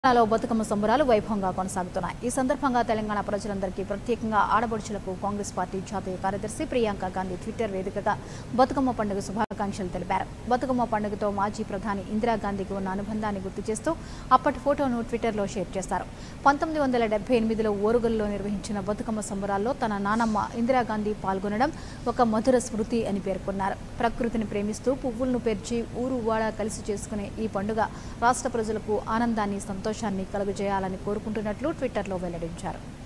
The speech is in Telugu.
తెలంగాణలో బతుకమ్మ సంబరాలు వైభవంగా కొనసాగుతున్నాయి ఈ సందర్భంగా తెలంగాణ ప్రజలందరికీ ప్రత్యేకంగా ఆడపడుచులకు కాంగ్రెస్ పార్టీ జాతీయ కార్యదర్శి ప్రియాంక గాంధీ ట్విట్టర్ వేదికగా బతుకమ్మ పండుగ శుభాకాంక్షలు తెలిపారు బతుకమ్మ పండుగతో మాజీ ప్రధాని ఇందిరాగాంధీకి ఉన్న అనుబంధాన్ని గుర్తు చేస్తూ అప్పటి ఫోటోను ట్విట్టర్లో షేర్ చేశారు పంతొమ్మిది వందల డెబ్బై ఎనిమిదిలో ఓరుగల్లో నిర్వహించిన బతుకమ్మ సంబరాల్లో తన నానమ్మ ఇందిరాగాంధీ పాల్గొనడం ఒక మధుర స్మృతి అని పేర్కొన్నారు ప్రకృతిని ప్రేమిస్తూ పువ్వులను పేర్చి ఊరు వాడ కలిసి చేసుకునే ఈ పండుగ రాష్ట్ర ప్రజలకు ఆనందాన్ని సంతోషాన్ని కలుగజేయాలని కోరుకుంటున్నట్లు ట్విట్టర్లో వెల్లడించారు